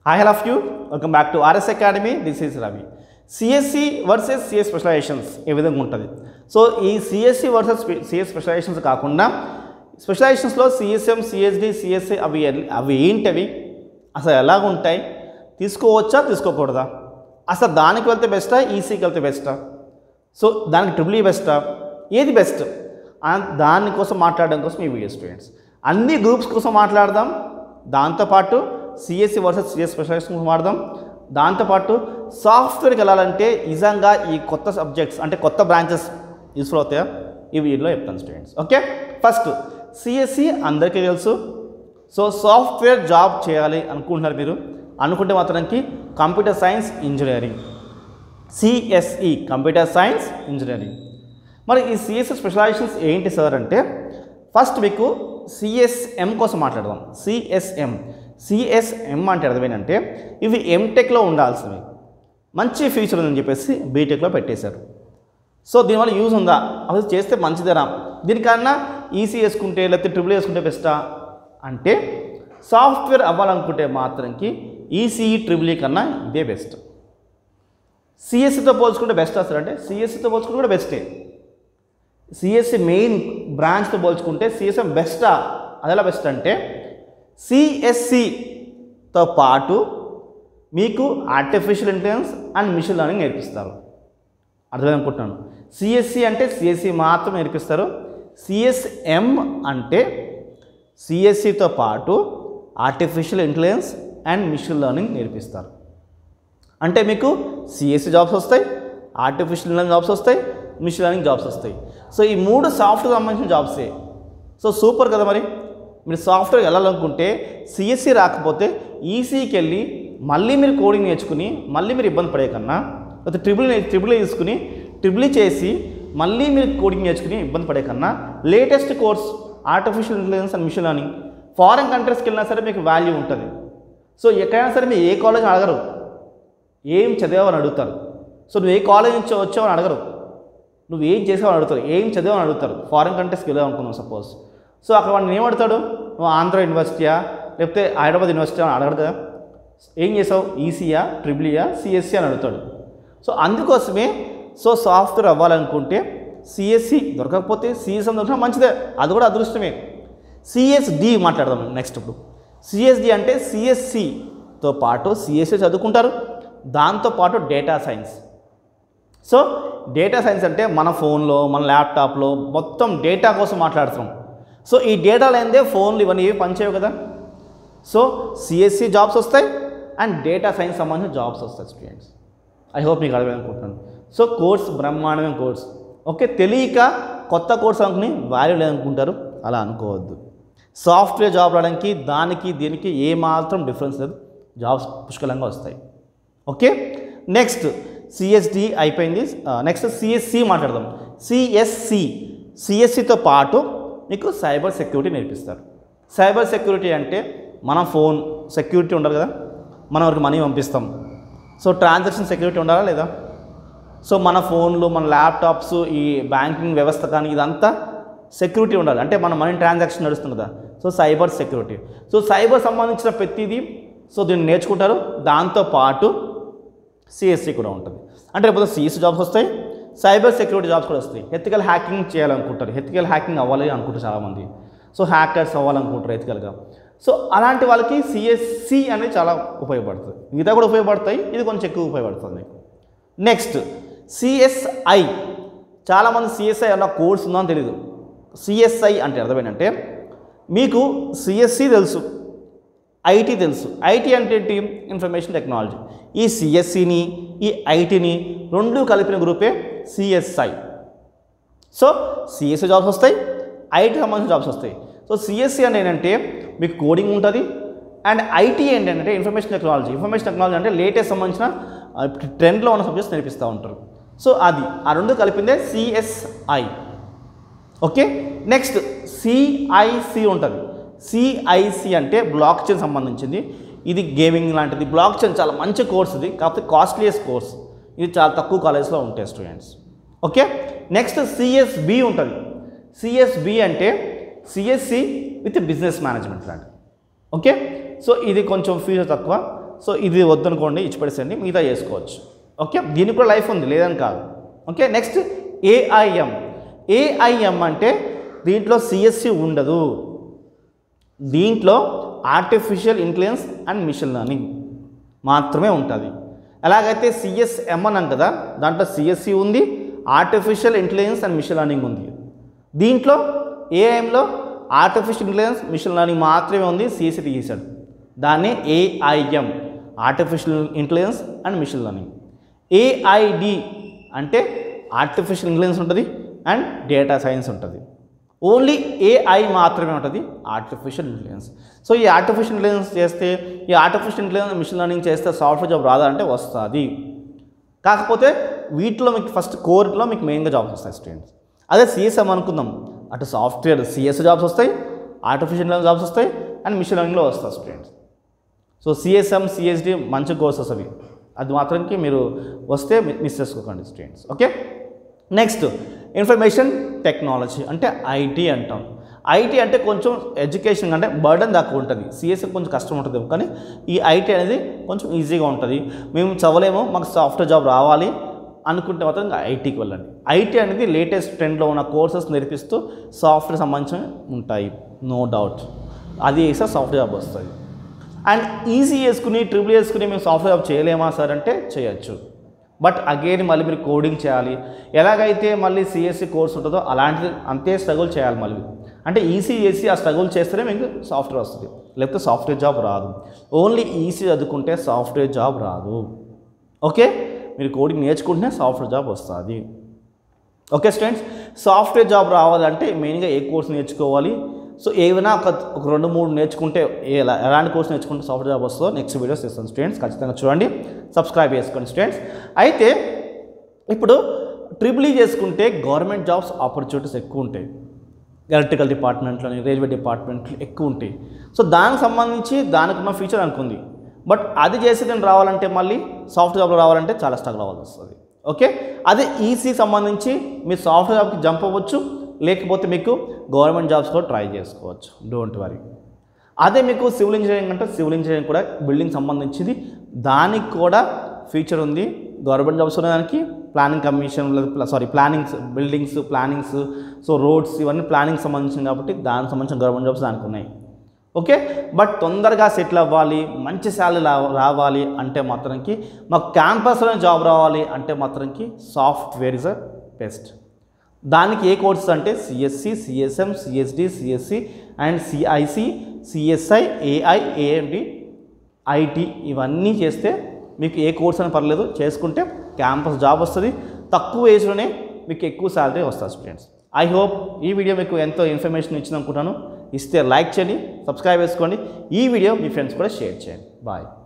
hi all of you welcome back to RS Academy this is Ravi CSC versus CS specialisations ఏ విధంగా ఉంటుంది so ఈ CSC versus CS specialisations కాకుండా స్పెషలైజేషన్స్లో CSM CSD CSC అవి ఎల్- అవి ఏంటవి అసలు ఎలాగ ఉంటాయి తీసుకోవచ్చా తీసుకోకూడదా అసలు దానికి వెళ్తే బెస్టా ఈసీకి వెళ్తే బెస్టా సో దానికి ట్రిపుల్ ఈ బెస్టా ఏది బెస్ట్ దానికోసం మాట్లాడడం కోసం ఈ వీడియో స్టూడెంట్స్ అన్ని గ్రూప్స్ కోసం మాట్లాడదాం దాంతోపాటు సిఎస్సి వర్సెస్ సిఎస్ స్పెషలైజేషన్ కోసం మాట్లాడదాం దాంతోపాటు సాఫ్ట్వేర్కి వెళ్ళాలంటే నిజంగా ఈ కొత్త సబ్జెక్ట్స్ అంటే కొత్త బ్రాంచెస్ యూస్ఫుల్ అవుతాయా ఈ వీడియోలో చెప్తాను స్టూడెంట్స్ ఓకే ఫస్ట్ సిఎస్సి అందరికీ తెలుసు సో సాఫ్ట్వేర్ జాబ్ చేయాలి అనుకుంటున్నారు మీరు అనుకుంటే మాత్రానికి computer science engineering CSE computer science engineering మరి ఈ సిఎస్సి స్పెషలైజేషన్స్ ఏంటి సార్ అంటే ఫస్ట్ మీకు సిఎస్ఎం కోసం మాట్లాడదాం సిఎస్ఎం సిఎస్ఎం అంటే అర్థమేంటంటే ఇవి ఎంటెక్లో ఉండాల్సినవి మంచి ఫీచర్ ఉందని చెప్పేసి బీటెక్లో పెట్టేశారు సో దీనివల్ల యూజ్ ఉందా అసలు చేస్తే మంచిదేనా దీనికన్నా ఈసీ వేసుకుంటే లేకపోతే ట్రిపుల్ వేసుకుంటే బెస్టా అంటే సాఫ్ట్వేర్ అవ్వాలనుకుంటే మాత్రంకి ఈసీఈ ట్రిపుల్ ఈ కన్నా ఇదే బెస్ట్ సిఎస్సితో పోల్చుకుంటే బెస్ట్ అసలు అంటే సిఎస్సితో పోల్చుకుంటే కూడా బెస్టే సిఎస్సి మెయిన్ బ్రాంచ్తో పోల్చుకుంటే సిఎస్ఎం బెస్టా అదెలా బెస్ట్ అంటే సిఎస్సితో పాటు మీకు artificial intelligence and machine learning నేర్పిస్తారు అర్థమైంది అనుకుంటున్నాను సిఎస్సి అంటే సిఎస్సి మాత్రం నేర్పిస్తారు సిఎస్ఎం అంటే సిఎస్సితో పాటు artificial intelligence and machine learning నేర్పిస్తారు అంటే మీకు సిఎస్సి జాబ్స్ వస్తాయి ఆర్టిఫిషియల్ ఇంటెలిజెన్స్ జాబ్స్ వస్తాయి మిషన్ లెర్నింగ్ జాబ్స్ వస్తాయి సో ఈ మూడు సాఫ్ట్వేర్ సంబంధించిన జాబ్సే సో సూపర్ కదా మరి మీరు సాఫ్ట్వేర్ వెళ్ళాలనుకుంటే సిఎస్సి రాకపోతే ఈసీకి వెళ్ళి మళ్ళీ మీరు కోడింగ్ నేర్చుకుని మళ్ళీ మీరు ఇబ్బంది పడే కన్నా లేకపోతే ట్రిపుల్ ట్రిపుల్ తీసుకుని ట్రిపుల్ చేసి మళ్ళీ మీరు కోడింగ్ నేర్చుకుని ఇబ్బంది పడే కన్నా latest course artificial intelligence and machine learning foreign కంట్రీస్కి వెళ్ళినా సరే మీకు వాల్యూ ఉంటుంది సో ఎక్కడైనా సరే మీరు ఏ కాలేజ్ అడగరు ఏం చదివావని అడుగుతారు సో నువ్వు ఏ కాలేజ్ నుంచి వచ్చావని అడగరు నువ్వు ఏం చేసావని అడుగుతారు ఏం చదివావని అడుగుతారు ఫారెన్ కంట్రీస్కి వెళ్ళావు అనుకున్నావు సపోజ్ సో అక్కడ వాడిని ఏం అడుగుతాడు నువ్వు ఆంధ్ర యూనివర్సిటీయా లేకపోతే హైదరాబాద్ యూనివర్సిటీ అని అడగడు కదా ఏం చేసావు ఈసీయా ట్రిపుల్ఈయా సిఎస్సి అని అడుగుతాడు సో అందుకోసమే సో సాఫ్ట్వేర్ అవ్వాలనుకుంటే సిఎస్సి దొరకకపోతే సిఎస్ఎం దొరికినా మంచిదే అది కూడా అదృష్టమే సిఎస్డి మాట్లాడదాం నెక్స్ట్ ఇప్పుడు సిఎస్డి అంటే సిఎస్సితో పాటు సిఎస్సి చదువుకుంటారు దాంతోపాటు data science so data science అంటే మన ఫోన్లో మన ల్యాప్టాప్లో మొత్తం డేటా కోసం మాట్లాడుతున్నాం సో ఈ డేటా లేనిదే ఫోన్లు ఇవన్నీ ఏవి పనిచేయవు కదా సో సిఎస్సి జాబ్స్ వస్తాయి అండ్ డేటా సైన్స్ సంబంధించిన జాబ్స్ వస్తాయి స్టూడెంట్స్ ఐ హోప్ మీకు అర్థం అనుకుంటున్నాను సో కోర్స్ బ్రహ్మాండమైన కోర్స్ ఓకే తెలియక కొత్త కోర్స్ అనుకుని వాల్యూ లేదనుకుంటారు అలా అనుకోవద్దు సాఫ్ట్వేర్ జాబ్ రావడానికి దానికి దీనికి ఏమాత్రం డిఫరెన్స్ లేదు జాబ్స్ పుష్కలంగా వస్తాయి ఓకే నెక్స్ట్ సిఎస్డి అయిపోయింది నెక్స్ట్ సిఎస్సి మాట్లాడదాం సిఎస్సి సిఎస్సితో పాటు మీకు సైబర్ సెక్యూరిటీ నేర్పిస్తారు సైబర్ సెక్యూరిటీ అంటే మన ఫోన్ సెక్యూరిటీ ఉండాలి కదా మనం ఎవరికి మనీ పంపిస్తాం సో ట్రాన్సాక్షన్ సెక్యూరిటీ ఉండాలా లేదా సో మన ఫోన్లు మన ల్యాప్టాప్స్ ఈ బ్యాంకింగ్ వ్యవస్థ కానీ ఇదంతా సెక్యూరిటీ ఉండాలి అంటే మన మనీ ట్రాన్సాక్షన్ నడుస్తుంది కదా so cyber security so cyber సంబంధించిన ప్రతిదీ సో దీన్ని నేర్చుకుంటారు దాంతోపాటు సిఎస్సి కూడా ఉంటుంది అంటే రేపు సిఎస్సి జాబ్స్ వస్తాయి సైబర్ సెక్యూరిటీ జాబ్స్ కూడా వస్తాయి ఎథికల్ హ్యాకింగ్ చేయాలనుకుంటారు ఎథికల్ హ్యాకింగ్ అవ్వాలి అనుకుంటారు చాలామంది సో హ్యాకర్స్ అవ్వాలనుకుంటారు ఎథికల్గా సో అలాంటి వాళ్ళకి సిఎస్సి అనేది చాలా ఉపయోగపడుతుంది మిగతా కూడా ఉపయోగపడతాయి ఇది కొంచెం ఎక్కువ ఉపయోగపడుతుంది మీకు నెక్స్ట్ సిఎస్ఐ చాలామంది సిఎస్ఐ అన్న కోర్స్ ఉందో అని తెలియదు సిఎస్ఐ అంటే అర్థం ఏంటంటే మీకు సిఎస్సి తెలుసు ఐటీ తెలుసు ఐటీ అంటే ఏంటి ఇన్ఫర్మేషన్ టెక్నాలజీ ఈ సిఎస్సిని ఈ ఐటీని రెండు కలిపిన గ్రూపే సిఎస్ఐ సో సిఎస్సి జాబ్స్ వస్తాయి ఐటీ సంబంధించిన జాబ్స్ వస్తాయి సో సిఎస్సి అంటే ఏంటంటే మీకు కోడింగ్ ఉంటుంది అండ్ ఐటీ ఏంటంటే ఇన్ఫర్మేషన్ టెక్నాలజీ ఇన్ఫర్మేషన్ టెక్నాలజీ అంటే లేటెస్ట్ సంబంధించిన ట్రెండ్లో ఉన్న సబ్జెక్ట్స్ నేర్పిస్తూ ఉంటారు సో అది ఆ రెండు కలిపిందే సిఎస్ఐ ఓకే నెక్స్ట్ సిఐసి ఉంటుంది సిఐసి అంటే బ్లాక్ చైన్ సంబంధించింది ఇది గేమింగ్ లాంటిది బ్లాక్ చైన్ చాలా మంచి కోర్స్ ఇది కాకపోతే కాస్ట్లీయెస్ట్ కోర్స్ ఇది చాలా తక్కువ కాలేజ్లో ఉంటాయి స్టూడెంట్స్ ఓకే నెక్స్ట్ సిఎస్బి ఉంటుంది సిఎస్బి అంటే సిఎస్సి విత్ బిజినెస్ మేనేజ్మెంట్ లాంటి ఓకే సో ఇది కొంచెం ఫీజు తక్కువ సో ఇది వద్దనుకోండి ఇచ్చిపెట్టేసండి మిగతా చేసుకోవచ్చు ఓకే దీనికి కూడా లైఫ్ ఉంది లేదని కాదు ఓకే నెక్స్ట్ ఏఐఎం ఏఐఎం అంటే దీంట్లో సిఎస్సి ఉండదు దీంట్లో artificial intelligence and machine learning మాత్రమే ఉంటుంది ఎలాగైతే సిఎస్ఎం అన్నాం కదా దాంట్లో సిఎస్సి ఉంది artificial intelligence and machine learning ఉంది దీంట్లో ఏఐఎంలో ఆర్టిఫిషియల్ ఇంటెలిజెన్స్ మిషన్ లెర్నింగ్ మాత్రమే ఉంది సిఎస్సి తీసేశాడు దాన్ని AIM artificial intelligence and machine learning AID అంటే ఆర్టిఫిషియల్ ఇంటెలిజెన్స్ ఉంటుంది అండ్ డేటా సైన్స్ ఉంటుంది ఓన్లీ ఏఐ మాత్రమే ఉంటుంది ఆర్టిఫిషియల్ ఇంటెలిజెన్స్ సో ఈ ఆర్టిఫిషియల్ ఇంటెలిజెన్స్ చేస్తే ఈ ఆర్టిఫిషియల్ ఇంటెలిజెన్స్ మిషన్ లెర్నింగ్ చేస్తే సాఫ్ట్వేర్ జాబ్ రాదా అంటే వస్తుంది కాకపోతే వీటిలో మీకు ఫస్ట్ కోర్లో మీకు మెయిన్గా జాబ్స్ వస్తాయి స్టూడెంట్స్ అదే సిఎస్ఎం అనుకుందాం అటు సాఫ్ట్వేర్ సిఎస్ జాబ్స్ వస్తాయి ఆర్టిఫిషియల్ ఇంటెలిజెన్స్ జాబ్స్ వస్తాయి అండ్ మిషన్ లెర్నింగ్లో వస్తాయి స్టూడెంట్స్ సో సిఎస్ఎం సిఎస్డి మంచి కోర్సెస్ అవి అది మాత్రానికి మీరు వస్తే మిస్ చేసుకోకండి students okay next information technology అంటే ఐటీ అంటాం ఐటీ అంటే కొంచెం ఎడ్యుకేషన్ అంటే బర్డన్ తక్కువ ఉంటుంది సిఎస్సి కొంచెం కష్టం ఉంటుంది కానీ ఈ ఐటీ అనేది కొంచెం ఈజీగా ఉంటుంది మేము చదవలేము మాకు సాఫ్ట్వేర్ జాబ్ రావాలి అనుకుంటే మాత్రం ఇంకా ఐటీకి వెళ్ళండి ఐటీ అనేది లేటెస్ట్ ట్రెండ్లో ఉన్న కోర్సెస్ నేర్పిస్తూ సాఫ్ట్వేర్ సంబంధించి ఉంటాయి నో డౌట్ అది వేస్తే సాఫ్ట్వేర్ జాబ్ వస్తుంది అండ్ ఈజీ చేసుకుని ట్రిపుల్ చేసుకుని మేము సాఫ్ట్వేర్ జాబ్ చేయలేమా సార్ అంటే చేయొచ్చు బట్ అగైన్ మళ్ళీ మీరు కోడింగ్ చేయాలి ఎలాగైతే మళ్ళీ సిఎస్సి కోర్స్ ఉంటుందో అలాంటిది అంతే స్ట్రగుల్ చేయాలి మళ్ళీ అంటే ఈసీ చేసి ఆ స్ట్రగుల్ చేస్తేనే మీకు సాఫ్ట్వేర్ వస్తుంది లేకపోతే సాఫ్ట్వేర్ జాబ్ రాదు ఓన్లీ ఈసీ చదువుకుంటే సాఫ్ట్వేర్ జాబ్ రాదు ఓకే మీరు కోడింగ్ నేర్చుకుంటేనే సాఫ్ట్వేర్ జాబ్ వస్తుంది ఓకే స్టూడెంట్స్ సాఫ్ట్వేర్ జాబ్ రావాలంటే మెయిన్గా ఏ కోర్స్ నేర్చుకోవాలి సో ఏమైనా ఒక ఒక రెండు మూడు నేర్చుకుంటే ఎలా ఎలాంటి కోర్స్ నేర్చుకుంటే సాఫ్ట్వేర్ జాబ్ వస్తుందో నెక్స్ట్ వీడియోస్ ఇస్తాను స్టూడెంట్స్ ఖచ్చితంగా చూడండి సబ్స్క్రైబ్ చేసుకోండి స్టూడెంట్స్ అయితే ఇప్పుడు ట్రిపుల్ ఈ చేసుకుంటే గవర్నమెంట్ జాబ్స్ ఆపర్చునిటీస్ ఎక్కువ ఉంటాయి ఎలక్ట్రికల్ డిపార్ట్మెంట్లోని రైల్వే డిపార్ట్మెంట్లు ఎక్కువ ఉంటాయి సో దానికి సంబంధించి దానికి ఉన్న ఫీచర్ అనుకుంది బట్ అది చేసి నేను రావాలంటే మళ్ళీ సాఫ్ట్వేర్ జాబ్లో రావాలంటే చాలా స్ట్రగుల్ అవ్వాల్సి వస్తుంది ఓకే అదే ఈసీ సంబంధించి మీరు సాఫ్ట్వేర్ జాబ్కి జంప్ అవ్వచ్చు లేకపోతే మీకు గవర్నమెంట్ జాబ్స్ కూడా ట్రై చేసుకోవచ్చు డోంట్ వరీ అదే మీకు సివిల్ ఇంజనీరింగ్ అంటే సివిల్ ఇంజనీరింగ్ కూడా బిల్డింగ్ సంబంధించింది దానికి కూడా ఫీచర్ ఉంది గవర్నమెంట్ జాబ్స్ ఉన్నదానికి planning commission sorry plannings buildings plannings so roads ఇవన్నీ ప్లానింగ్ సంబంధించింది కాబట్టి దానికి సంబంధించిన గవర్నమెంట్ జాబ్స్ దానికి ఉన్నాయి ఓకే బట్ తొందరగా సెటిల్ అవ్వాలి మంచి శాలరీ రావాలి అంటే మాత్రంకి మాకు క్యాంపస్లోనే జాబ్ రావాలి అంటే మాత్రంకి సాఫ్ట్వేర్ ఇస్ అ బెస్ట్ దానికి ఏ కోర్సెస్ అంటే CSC CSM CSD CSC and CIC CSI AI AMD IT ఇవన్నీ చేస్తే మీకు ఏ కోర్స్ అని పర్లేదు చేసుకుంటే క్యాంపస్ జాబ్ వస్తుంది తక్కువ ఏజ్లోనే మీకు ఎక్కువ శాలరీ వస్తుంది స్టూడెంట్స్ ఐ హోప్ ఈ వీడియో మీకు ఎంతో ఇన్ఫర్మేషన్ ఇచ్చింది అనుకుంటాను ఇస్తే లైక్ చేయండి సబ్స్క్రైబ్ చేసుకోండి ఈ వీడియో మీ ఫ్రెండ్స్ కూడా షేర్ చేయండి బాయ్